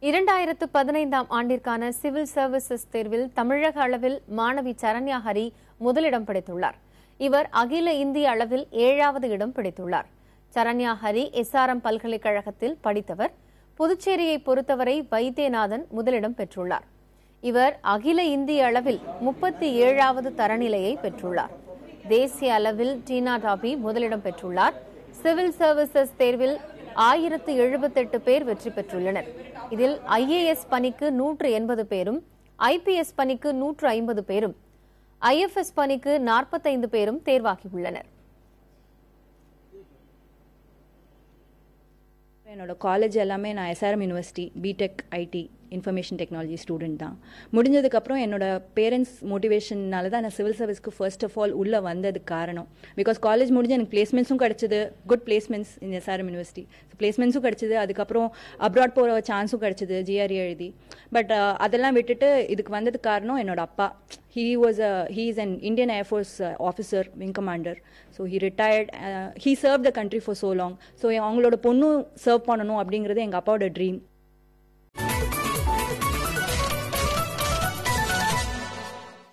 இரண்டாயிரத்து பதினைந்தாம் ஆண்டிற்கான சிவில் சர்வீசஸ் தேர்வில் தமிழக அளவில் மாணவி சரண்யா ஹரி முதலிடம் பிடித்துள்ளார் இவர் அகில இந்திய அளவில் ஏழாவது இடம் பிடித்துள்ளார் சரண்யா ஹரி எஸ்ஆர்எம் பல்கலைக்கழகத்தில் படித்தவர் புதுச்சேரியை பொறுத்தவரை வைத்தியநாதன் முதலிடம் பெற்றுள்ளார் இவர் அகில இந்திய அளவில் முப்பத்தி ஏழாவது தரநிலையை பெற்றுள்ளார் தேசிய அளவில் டீனா டாபி முதலிடம் பெற்றுள்ளார் சிவில் சர்வீசஸ் தேர்வில் ஆயிரத்து எழுபத்தெட்டு பேர் வெற்றி பெற்றுள்ளனர் இதில் ஐஏஎஸ் பணிக்கு நூற்று எண்பது பேரும் ஐபிஎஸ் பணிக்கு நூற்று ஐம்பது பேரும் ஐஎஃப்எஸ் பணிக்கு நாற்பத்தைந்து பேரும் தேர்வாகியுள்ளனர் என்னோட காலேஜ் எல்லாமே நான் SRM university B Tech IT information technology student தான் முடிஞ்சதுக்கப்புறம் என்னோட பேரண்ட்ஸ் மோட்டிவேஷன்னால தான் நான் சிவில் சர்வீஸ்க்கு ஃபர்ஸ்ட் ஆஃப் ஆல் உள்ளே வந்ததுக்கு காரணம் பிகாஸ் காலேஜ் முடிஞ்சு எனக்கு பிளேஸ்மெண்ட்ஸும் கிடச்சிது குட் பிளேஸ்மெண்ட்ஸ் இந்த எஸ்ஆர்எம் யூனிவர்சிட்டி பிளேஸ்மெண்ட்ஸும் கிடச்சிது அதுக்கப்புறம் அப்ராட் போகிற சான்ஸும் கிடச்சிது ஜிஆர்இ எழுதி பட் அதெல்லாம் விட்டுட்டு இதுக்கு வந்ததுக்கு காரணம் என்னோட அப்பா he was a he is an Indian air force officer wing commander so he retired he serve the country for so long so அவங்களோட பொண்ணும் சர்வ் பண்ணணும் அப்படிங்கிறது எங்கள் அப்பாவோட ட்ரீம்